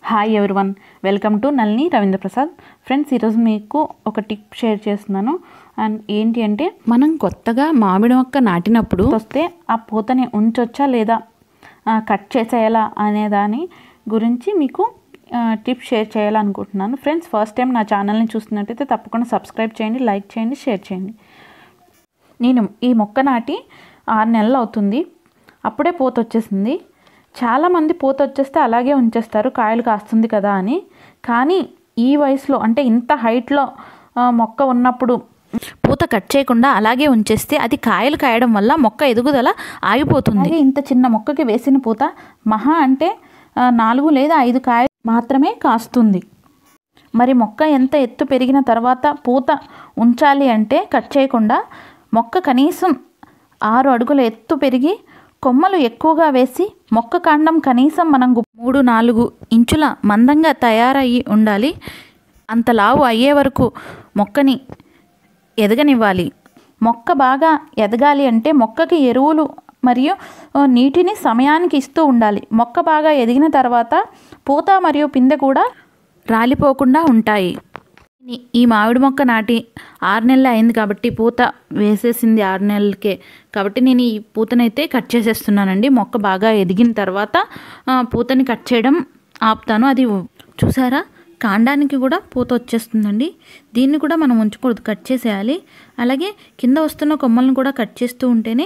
hi everyone welcome to Nalini Ravindra Prasad friends ఈరోజు మీకు ఒక టిప్ షేర్ చేస్తున్నాను అండ్ ఏంటి అంటే మనం కొత్తగా మామిడి మొక్క నాటినప్పుడు వస్తే ఆ పూతని ఉంచొచ్చా లేదా ఆ, కట్ చేసేయాలా అనే దాని గురించి మీకు ఆ, టిప్ షేర్ చేయాలనుకుంటున్నాను ఫ్రెండ్స్ ఫస్ట్ టైం నా ఛానల్ని చూస్తున్నట్టయితే తప్పకుండా సబ్స్క్రైబ్ చేయండి లైక్ చేయండి షేర్ చేయండి నేను ఈ మొక్క నాటి ఆరు నెలలు అవుతుంది అప్పుడే పూత వచ్చేసింది చాలామంది పూత వచ్చేస్తే అలాగే ఉంచేస్తారు కాయలు కాస్తుంది కదా అని కానీ ఈ వయసులో అంటే ఇంత హైట్లో ఆ, మొక్క ఉన్నప్పుడు పూత కట్ చేయకుండా అలాగే ఉంచేస్తే అది కాయలు కాయడం వల్ల మొక్క ఎదుగుదల ఆగిపోతుంది అలాగే ఇంత చిన్న మొక్కకి వేసిన పూత మహా అంటే ఆ, నాలుగు లేదా ఐదు కాయలు మాత్రమే కాస్తుంది మరి మొక్క ఎంత ఎత్తు పెరిగిన తర్వాత పూత ఉంచాలి అంటే కట్ చేయకుండా మొక్క కనీసం ఆరు అడుగుల ఎత్తు పెరిగి కొమ్మలు ఎక్కువగా వేసి మొక్క కాండం కనీసం మనం గు- మూడు నాలుగు ఇంచుల మందంగా తయారయ్యి ఉండాలి అంత లావు అయ్యే వరకు మొక్కని ఎదగనివ్వాలి మొక్క బాగా ఎదగాలి అంటే మొక్కకి ఎరువులు మరియు ఆ, నీటిని సమయానికి ఇస్తూ ఉండాలి మొక్క బాగా ఎదిగిన తర్వాత పూత మరియు పిందె కూడా రాలిపోకుండా ఉంటాయి ఈ- ఈ మామిడి మొక్క నాటి ఆరు నెలలు అయింది కాబట్టి పూత వేసేసింది ఆరు నెలలకే కాబట్టి నేను ఈ పూతనైతే కట్ చేసేస్తున్నానండి మొక్క బాగా ఎదిగిన తర్వాత ఆ, పూతని కట్ చేయడం ఆపుతాను అది చూసారా కాండానికి కూడా పూత వచ్చేస్తుందండి దీన్ని కూడా మనం ఉంచకూడదు కట్ చేసేయాలి అలాగే కింద వస్తున్న కొమ్మలను కూడా కట్ చేస్తూ ఉంటేనే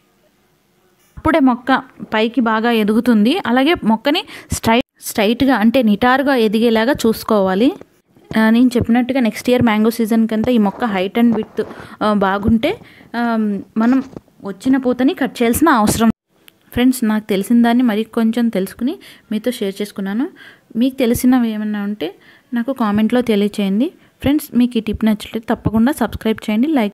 అప్పుడే మొక్క పైకి బాగా ఎదుగుతుంది అలాగే మొక్కని స్ట్రైట్ స్ట్రైట్గా అంటే నిటారుగా ఎదిగేలాగా చూసుకోవాలి ఆ, నేను చెప్పినట్టుగా నెక్స్ట్ ఇయర్ మ్యాంగో సీజన్ కంతా ఈ మొక్క హైట్ అండ్ విత్ బాగుంటే ఆ, మనం వచ్చిన పూతని కట్ చేయాల్సిన అవసరం ఫ్రెండ్స్ నాకు తెలిసిన దాన్ని మరి కొంచెం తెలుసుకుని మీతో షేర్ చేసుకున్నాను మీకు తెలిసినవి ఏమన్నా ఉంటే నాకు కామెంట్లో తెలియచేయండి ఫ్రెండ్స్ మీకు ఈ టిప్ నచ్చితే తప్పకుండా సబ్స్క్రైబ్ చేయండి లైక్